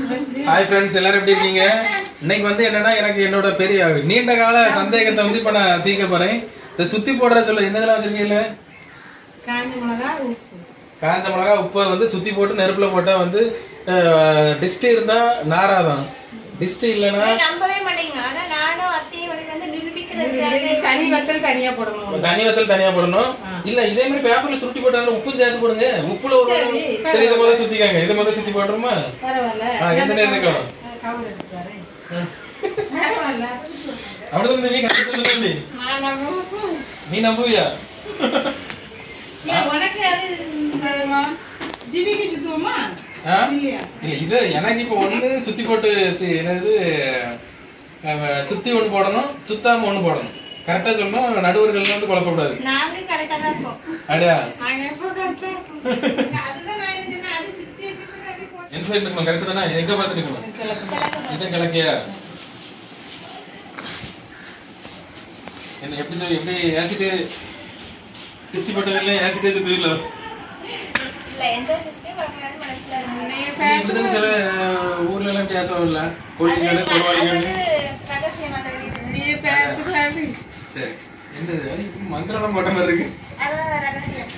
Hi friends எல்லாரும் எப்படி இருக்கீங்க இன்னைக்கு வந்து என்னன்னா எனக்கு என்னோட பெரிய நீண்ட கால சந்தேகத்தை வந்து இப்ப நான் தீர்க்க போறேன் இந்த சுத்தி போடுற சொல்ல என்ன இதெல்லாம் வச்சிருக்கீங்களா காஞ்ச மிளகா உப்பு காஞ்ச மிளகா உப்பை வந்து சுத்தி போட்டு நெருப்புல போட்டா வந்து டிஸ்ட் இருந்தா நாராதான் டிஸ்ட் இல்லைன்னா நம்பவே மாட்டீங்க ஆனா நானும் அத்தையும் எனக்கு வந்து நிரூபிக்கிறதுக்காக இது தனி வத்தல் தனியா போடணும் தனி வத்தல் தனியா போடணும் இல்ல இதே மாதிரி பேப்பர்ல சுருட்டி போட்டாங்க உப்பும் சேர்த்து போடுங்க உப்புல ஒரு சரி, சரி இதை முதல்ல சுத்திக்காங்க இதை முதல்ல சுத்தி போட்டுருமா பரவாயில்ல ஆ, எந்த நேரம் இருக்கணும் கவர் எடுத்துக்காரு பரவாயில்ல அப்படிதான் நீ கஷ்டத்துல தம்பி. நான் நம்புவேன். நீ நம்புவியா ஏன் உனக்கு அது பழமா? திவிக்கு சுத்துவோமா ஆ? இல்லையா இல்ல இது எனக்கு இப்ப ஒண்ணு சுத்தி போட்டு சி, என்னது அஹ், சுத்தி ஒண்ணு போடணும் சுத்தாம ஒண்ணு போடணும் கரெக்டா சொல்லணும் நடுவர்கள் வந்து குழப்பக்கூடாது நாங்க கரெக்டா தான் இருக்கோம் அப்படியா நாங்க எப்போ கரெக்டா அதுதான் நான் என்ன சொன்னேன், அது சுத்தி வச்சுட்டு அப்படி போட்டு எந்த சைடு இருக்கணும் கரெக்ட் தானே எங்க பார்த்து இருக்கணும் கிழக்கு இதான் கிழக்கையா என்ன எப்படி சொல்லி எப்படி ஏசிட்டு கிஸ்டி போட்டதில்ல ஏசிட்டே சுத்துவில்ல இல்ல எந்த சிஸ்டம் வரக்கூடாது மனசுல இருக்கு இப்படிதானே சில அஹ், ஊர்ல எல்லாம் வித்தியாசம் இல்ல அது கோழிக்காடு அது கொடுவாளிக்காடு வந்து ரகசியமான வீடு நீ பேச்சு பேச்சு சரி இந்த மந்திரம் போட்ட மாதிரி இருக்கு அதான் ரகசியம்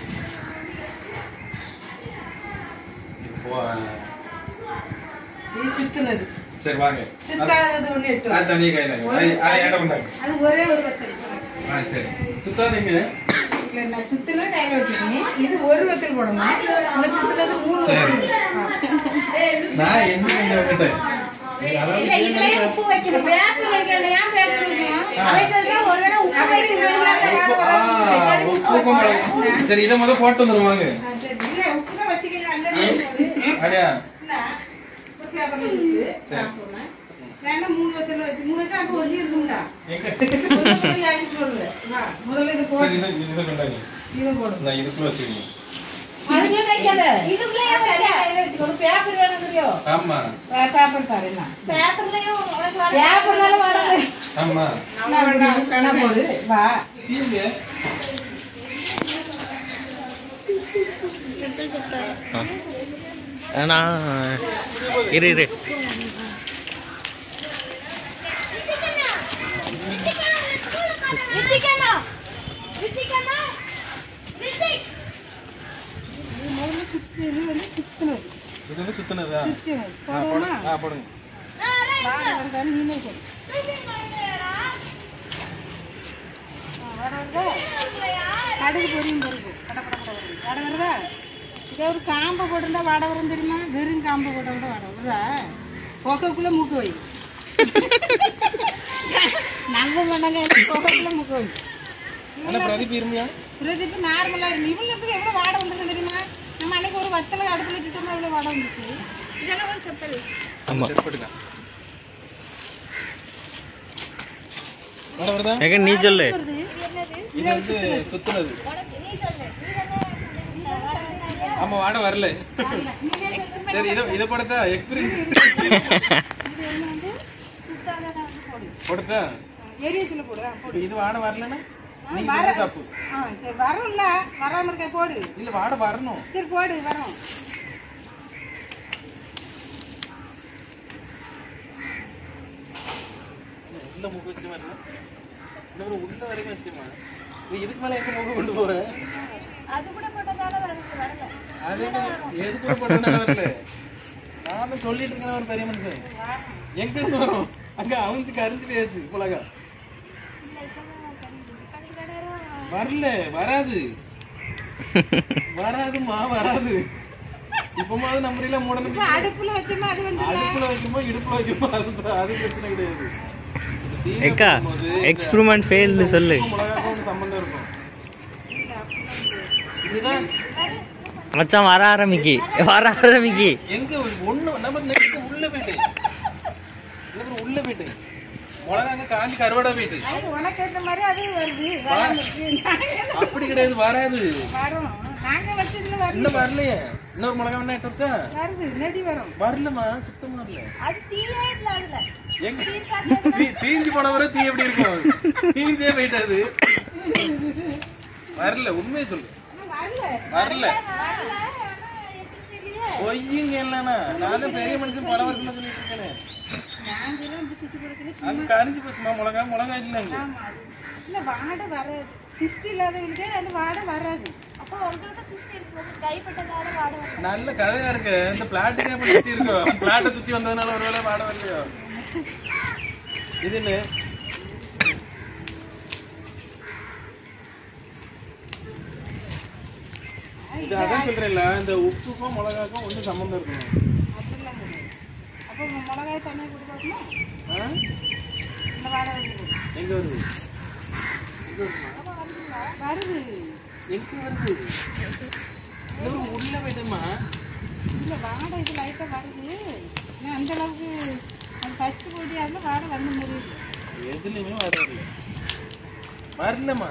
இப்போ அஹ், நீ சுத்துனது சரி வாங்க சுத்தாதது ஒண்ணு எட்டு அது தனியாக கையில அதை ஏட பண்ணாங்க அது ஒரே ஒரு வத்தல் ஆ சரி சுத்தாதீங்க இல்ல நான் சுத்துனது கையில வச்சுக்கணும் இது ஒரு வத்தல் போடணும் உனக்கு சுத்துனது மூணு சரி. வத்தல் நான் என்ன பண்ண விட்டுட்டேன் அதாவது இல்ல இதுலயே உப்பு வைக்கணும் பேப்பர் வைக்கணும் ஏன் பேப்பர் வைக்கணும் அவன் சொல்றா ஒருவேளை உப்பு வைக்கணும் ஆ, உப்புக்கும் மிளகும். சரி இதை முதல்ல போட்டு வந்துருவாங்க ஆ, சரி. இல்ல உப்பு தான் வச்சுக்கலாம் அல்ல அப்படியா என்ன? ஒரு பேப்பர்ல இருக்கு. சாப்பிடணும். வேணா மூணு வத்தல் வச்சு மூணு வச்சா அப்போ ஒல்லி இருக்கும்டா எங்க முதல்ல யாருக்கு போடல. வா, முதல்ல இது போடு. சரி இதை இதை கொண்டாங்க இதை போடு. நான் இதுக்குள்ள வச்சுக்கீங்க அதுக்குள்ள தைக்காத. இதுக்குள்ளேயே அது தனியா கையில வச்சுக்கோ. ஒரு பேப்பர் வேணுங்கிறியோ? ஆமா வே- பேப்பர் பாரு என்ன. பேப்பர்லயும் உனக்கு வர பேப்பர்னால வாடாது. ஆமா நான் வேணா- வேணா போடு. வா. கீழே அண்ணா இரு இரு ரித்திகண்ணா ரித்திகண்ணா ரித்திக் இது வந்து சுத்துனது. இது வந்து சுத்தினதா சுத்துனது. ஆ, போடுங்க போடுவோமா? ஆ போடுங்க வா, வருதான்னு நீனே சொல்லு. கடுகு பொரியும் பருப்பு கட கட கட வரும். வடை வருதா இதே ஒரு காம்பை போட்டிருந்தா வடை வரும் தெரியுமா வெறும் காம்பை போட்ட கூட வடை வருதா கொக்கைக்குள்ள மூக்கு வை நம்ப மாட்டாங்க கொக்கைக்குள்ள மூக்கு வை ஆனா பிரதீப் இருந்தியா பிரதீப் நார்மலா இருக்கு இவ்வளோத்துக்கு எவ்வளோ வாடை வந்துருக்கு தெரியுமா நம்ம அன்னைக்கு ஒரு வத்தலை அடுப்பில் வச்சுட்டோம்னா எவ்வளோ வாடை வந்துச்சு இதெல்லாம் கொஞ்சம் செப்பல் ஆமா சரி போட்டுக்க வர வருதா எங்க நீ சொல்லு வருது இது வந்து சுத்துனது உனக்கு நீ சொல்லு நீ தானே ஆமா வாட வரல சரி இதை இதை போடட்டா எக்ஸ்பீரியன்ஸ் போடட்டா ஏரியஸில் போடு ஆ, போடு இப்ப இது வாட வரலன்னா ஆ, நீங்க வர சொன்னது தப்பு ஆ சரி வரும்ல வராமல் இருக்க போடு இல்ல வாட வரணும் சரி போடு வரோம் உள்ள மூக்கு வச்சுட்டு வரல இன்னும் உள்ள வரைக்கும் வச்சுக்கமா நீ இதுக்கு மேல எங்க மூக்கு கொண்டு போற அது கூட போட்டதால வந்து வரல அது எப்படி எதுக்கு போட்டா வரல நானும் சொல்லிட்டு இருக்கேன் ஒரு பெரிய மனுஷன் எங்க இருந்து வரும் அங்க அவிஞ்சு கரிஞ்சு போயாச்சு புலகா வரல வராது வராதுமா வராது இப்பமாவது நம்புறீங்களா மூடனுக்கு அடுப்புல வச்சோமா அது வந்து அடுப்புல வைக்குமோ இடுப்புல வைக்குமோ அது பிர- அது பிரச்சனை கிடையாது இது தீயில எக்கா போடும்போது எக்ஸ்பெரிமெண்ட் ஃபெயில்னு சொல்லு மிளகாக்கும் ஒண்ணு சம்பந்தம் இருக்கும் இதுதான் மச்சான் வர ஆரம்பிக்கி வர ஆரம்பிக்கி எங்க ஒண்ணு நம்ம நெக்ஸ்ட் உள்ள போயிட்டேன் நம்ம உள்ள போயிட்டேன் மிளகாங்க காஞ்சி கருவாடா போயிட்டு அது உனக்கு ஏற்ற மாதிரி அது வருது வராம இருக்கு. நாங்க அப்படி கிடையாது வராது வரோம் நாங்க வச்சதுல வருது இன்னும் வரலையே இன்னொரு மிளகா வேணா எடுத்து வரட்டா? வருது நெடி வரும் வரலமா சுத்தமா வரல அது தீயே இல்ல அதுல எங்க தீ- தீஞ்சு போன வரை தீ எப்படி இருக்கும் தீஞ்சே போயிட்டாது வரல உண்மையை சொல்லு ஆனா வரல வரல வரல ஆனா எப்படி தெரியல பொய்யுங்க இல்லைண்ணா நான் தான் பெரிய மனுஷன் பல வருஷமா சொல்லிட்டு இருக்கேனே நான் சொல்ல இந்த சுத்தி படத்துல அது கரைஞ்சு போச்சுமா மிளகா மிளகா இல்லைங்க இல்ல வாடை வராது கிஸ்டி இல்லாதவங்களுக்கே அந்த வாடை வராது அப்போ உங்களுக்கு சிஸ்டர் இருக்கு கைப்பட்டதால வாட வரும் நல்ல கதையா இருக்கு இந்த பிளாட்டுக்கே அப்ப சுத்தி இருக்கும் பிளாட்டை சுத்தி வந்ததுனால ஒருவேளை வாட வரலையோ இது என்ன இது அதான் சொல்றேன்ல இந்த உப்புக்கும் மிளகாக்கும் ஒன்றும் சம்மந்தம் இருக்கணும் அப்படிலாம் கிடையாது அப்போ மிளகாய் தனியாக கொடுக்கணுமா ஆ? இந்த வாடை வருது எங்க வருது எங்க வருதுமா? வருது எங்க வருது இது உள்ள போயிட்டேம்மா இல்லை வாடை இது லைட்டாக வருது நான் அந்த அளவுக்கு அந்த ஃபஸ்ட்டு போட்டி அதில் வாடை வந்த மாதிரி இருக்கு எதுலையுமே வர வரல வரலம்மா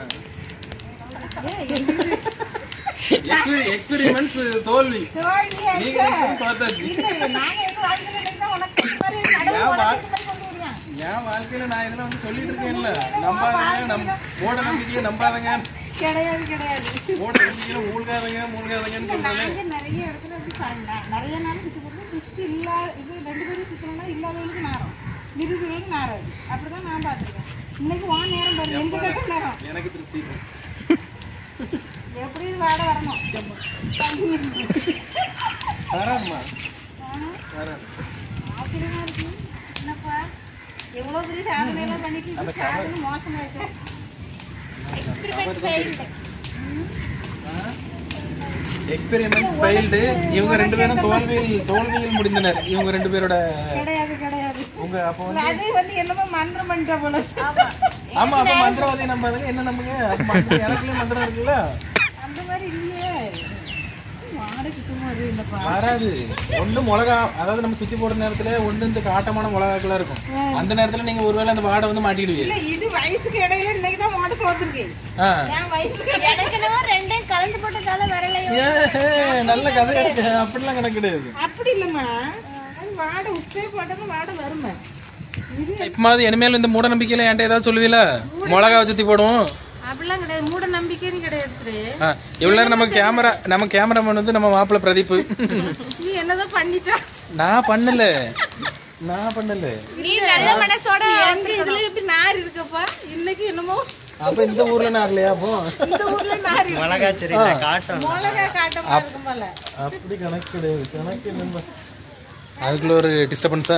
எக்ஸ்பெரிமெண்ட்ஸ் தோல்வி தோல்வியா நீங்க ரெண்டும் தோத்தாச்சு இல்லை நாங்கள் எங்கள் வாழ்க்கையில் நினைச்சா உனக்கு இந்த மாதிரி கடவுள் என் வா- உனக்கு இந்த மாதிரி கொண்டு வருவான். என் வாழ்க்கையில நான் இதெல்லாம் வந்து சொல்லிட்டு இருக்கேன்ல நம்பாதங்க நம் மூட நம்பிக்கையை நம்பாதங்க கிடையாது கிடையாது மூட நம்பிக்கையில மூழ்காதங்க மூழ்காதங்கன்னு சொல்றேன் நாங்கள் நிறைய இடத்துல வந்து சா- ந- நிறைய நாள் சுற்றி போட்டு திருஷ்டி இல்லா இது ரெண்டு பேரும் சுற்றணும்னா இல்லாதவங்களுக்கு நாரம் மிருதுகளுக்கு நாராது அப்படிதான் நான் பார்த்துருக்கேன் இன்னைக்கு வா நேரம் பாரு எந்த கட்டம் நேரம் எனக்கு திருப்தி எப்படி இது வாடை வரணும் வராதுமா வராது ஆச்சரியமா இருக்கு என்னப்பா எவ்வளோ பெரிய சாதனை எல்லாம் பண்ணிட்டு இருக்கு. சாதனை மோசமாயிட்டு எக்ஸ்பெரிமெண்ட் ஃபெயில்டு எக்ஸ்பெரிமெண்ட்ஸ் ஃபெயில்டு இவங்க ரெண்டு பேரும் தோல்வியில் தோல்வியில் முடிந்தனர் இவங்க ரெண்டு பேரோட கிடையாது கிடையாது உங்க அப்போ வந்து அது வந்து என்னமோ மந்திரம் பண்ணிட்டா போல ஆமா அப்ப மந்திரவாதி நம்பாதங்க என்ன நம்புங்க அப்ப மந்திரம் எனக்குள்ளே மந்திரம் இருக்குல்ல அந்த மாதிரி இல்லையே வாடகை சுத்தமா அது இல்லப்பா வராது ஒண்ணு மிளகா அதாவது நம்ம சுத்தி போடுற நேரத்துல ஒண்ணு இந்த காட்டமான மிளகாக்கெல்லாம் இருக்கும் அந்த நேரத்துல நீங்க ஒருவேளை அந்த வாடை வந்து மாட்டிடுவீங்க இல்ல இது வயசுக்கு இடையில இன்னைக்கு தான் மாடு தோத்துருக்கேன் ஆ. என் வயசுக்கு எனக்கு என்னவோ ரெண்டையும் கலந்து போட்டதால வரலையோ ஏ, நல்ல கதை இருக்கு அப்படிலாம் கணக்கு கிடையாது அப்படி இல்லம்மா அது வாடை உப்பே போட்டாலும் வாடை வருமே இது இப்ப மாதிரி இனிமேல் இந்த மூட நம்பிக்கையில என்கிட்ட ஏதாவது சொல்லுவீல மிளகா சுத்தி போடுவோம் அப்படிலாம் கிடையாது மூட நம்பிக்கைன்னு கிடையாது ஆ, இவ்வளவு நேரம் நம்ம கேமரா நம்ம கேமராமேன் வந்து நம்ம மாப்பிள்ள பிரதீப் நீ என்னதான் பண்ணிட்டா நான் பண்ணல நான் பண்ணல நீ நல்ல மனசோட எங்க இதுல எப்படி நார் இருக்கப்பா இன்னைக்கு என்னமோ அப்ப இந்த ஊர்ல நான் இல்லையா அப்போ இந்த ஊர்ல நார் இருக்கு. மிளகா சரியில்லை காட்டம் மிளகா காட்டமா இருக்கும் போல அப்படி கணக்கு கிடையாது கணக்கு என்னம்பா அதுக்குள்ள ஒரு டிஸ்டர்பன்ஸா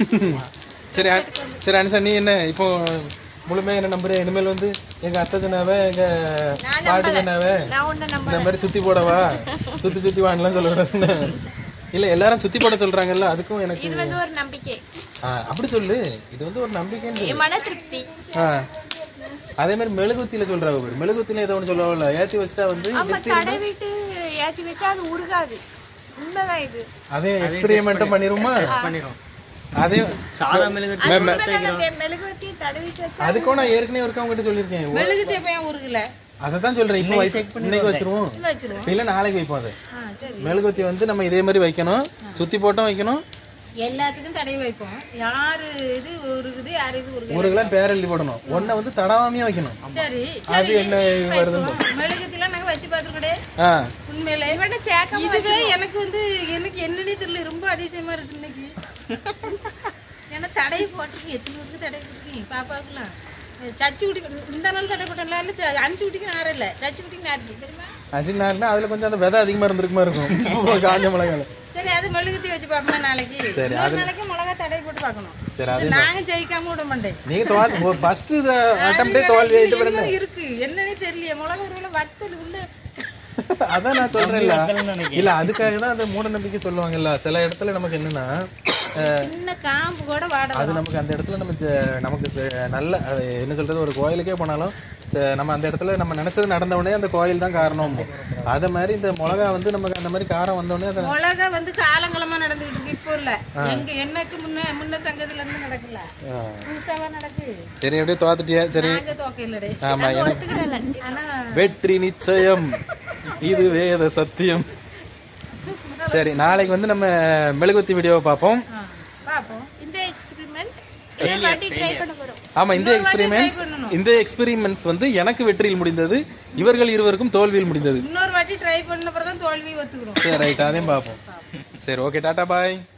சரி அ- சரி அனிசா நீ என்ன இப்போ முழுமையா என்ன நம்புற இனிமேல் வந்து எங்க அத்தை சொன்னாவே எங்க பாட்டி சொன்னாவே நான் உன்னை நம்ப இந்த மாதிரி சுத்தி போடவா சுத்தி சுத்தி வாங்கலாம் சொல்ல இல்ல எல்லாரும் சுத்தி போட சொல்றாங்கல்ல அதுக்கும் எனக்கு இது வந்து ஒரு நம்பிக்கை ஆ, அப்படி சொல்லு இது வந்து ஒரு நம்பிக்கைன்னு சொல்லு. என் மன திருப்தி ஆ. அதே மாதிரி மெழுகுத்தியில சொல்றாங்க பாரு மெழுகுத்தியில ஏதோ ஒன்று சொல்லுவாங்கல்ல ஏத்தி வச்சுட்டா வந்து ஆமா கடை விட்டு ஏத்தி வச்சா அது உருகாது உண்மைதான் இது அதே எக்ஸ்பெரிமெண்ட்டும் பண்ணிருமா பண்ணிடும் அதே சாதா மிளகு அது உண்மைதான் அந்த மெழுகுவர்த்தி தடவிட்டு வச்சா அதுக்கும் நான் ஏற்கனவே ஒருக்கா உங்ககிட்ட சொல்லியிருக்கேன் மெழுகு தேப்பையன் ஊருக்குல அதை தான் சொல்றேன் இப்போ வை- இன்னைக்கு வச்சிருவோம் வச்சிருவோம் இல்ல நாளைக்கு வைப்போம் அதை ஆ சரி மெழுகுவத்தி வந்து நம்ம இதே மாதிரி வைக்கணும் சுத்தி போட்டும் வைக்கணும் எல்லாத்துக்கும் தடவி வைப்போம் யாரு இது உருகுது யாரு இது உருகுது ஒரு கிலோ பேர் எழுதி போடணும் ஒன்றை வந்து தடவாமையே வைக்கணும் சரி அது என்ன வருதுன்னு மெழுகுத்திலாம் நாங்க வச்சு பார்த்துருக்கடே ஆ உண்மையில இவனை சேர்க்க இதுவே எனக்கு வந்து எனக்கு என்னன்னே தெரியல ரொம்ப அதிசயமா இருக்கு இன்னைக்கு ஏன்னா தடை போட்டிருக்கீங்க எத்தனை பேருக்கு தடை போட்டிருக்கீங்க பாப்பாவுக்குலாம் சச்சி குட்டி இந்த நாள் தடை போட்டோம்ல இல்லை அஞ்சு குட்டிக்கு நாரம் இல்லை சச்சி குட்டிக்கு நாரிச்சு தெரியுமா அஞ்சு நாள்னா அதுல கொஞ்சம் அந்த விதை அதிகமா இருந்திருக்குமா இருக்கும் காஞ்ச மிளகால சரி அது மெழுகுத்தி வச்சு பார்ப்போம் நாளைக்கு சரி, இன்னொரு நாளைக்கு மிளகா தடை போட்டு பார்க்கணும் சரி அது இது நாங்க ஜெயிக்காம விட மாட்டேன் நீங்க தோல் ஃபர்ஸ்ட் அட்டம்ப்டே தோல்வி ஆயிட்டு பாருங்க இன்னும் இருக்கு என்னன்னே தெரியல மிளகா ஒரு வத்தல் உள்ள அதான் நான் சொல்றேன்ல இல்ல அதுக்காக தான் அந்த மூட நம்பிக்கை சொல்லுவாங்கல்ல சில இடத்துல நமக்கு என்னன்னா அஹ், சின்ன காம்பு கூட வாட அது நமக்கு அந்த இடத்துல நம்ம ஜ- நமக்கு ஜ- நல்ல அது என்ன சொல்றது ஒரு கோயிலுக்கே போனாலும் ச- நம்ம அந்த இடத்துல நம்ம நினைச்சது நடந்த உடனே அந்த கோயில் தான் காரணம் அதே மாதிரி இந்த மிளகா வந்து நமக்கு அந்த மாதிரி காரம் வந்த உடனே அதை மிளகா வந்து காலங்காலமா நடந்துகிட்டு இருக்கு இப்போ இல்ல எங்க எனக்கு முன்ன முன்ன சங்கத்துல இருந்து நடக்கல புதுசாவா நடக்கு சரி அப்படியே தோத்துட்டியா சரி நாங்க தோக்க இல்லடே ஆமா எனக்கு ஒத்துக்கிடல ஆனா வெற்றி நிச்சயம் இது வேத சத்தியம் சரி நாளைக்கு வந்து நம்ம மெழுகுவத்தி வீடியோவை பார்ப்போம் ஆ, பாப்போம் இந்த எக்ஸ்பெரிமெண்ட் இதை வாட்டி ட்ரை பண்ண போறோம் ஆமா இந்த எக்ஸ்பெரிமெண்ட்ஸ் இந்த எக்ஸ்பெரிமெண்ட்ஸ் வந்து எனக்கு வெற்றியில் முடிந்தது இவர்கள் இருவருக்கும் தோல்வியில் முடிந்தது இன்னொரு வாட்டி ட்ரை பண்ண அப்புறம் தான் தோல்வி ஒத்துக்கிறோம் சரி ரைட் அதையும் பார்ப்போம் சரி ஓகே டாட்டா பாய்